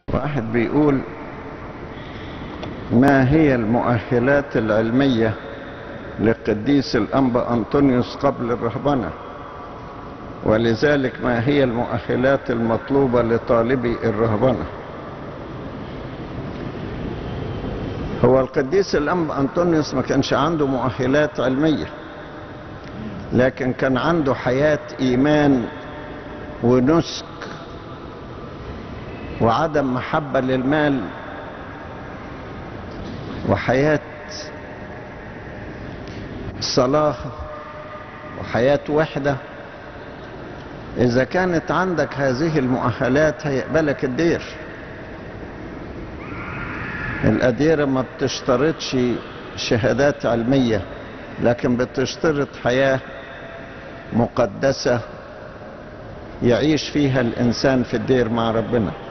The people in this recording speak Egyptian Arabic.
واحد بيقول ما هي المؤهلات العلمية لقديس الأنبا أنطونيوس قبل الرهبنة ولذلك ما هي المؤهلات المطلوبة لطالبي الرهبنة هو القديس الأنبا أنطونيوس ما كانش عنده مؤهلات علمية لكن كان عنده حياة إيمان ونسك وعدم محبة للمال وحياة صلاة وحياة وحدة إذا كانت عندك هذه المؤهلات هيقبلك الدير الأديرة ما بتشترطش شهادات علمية لكن بتشترط حياة مقدسة يعيش فيها الإنسان في الدير مع ربنا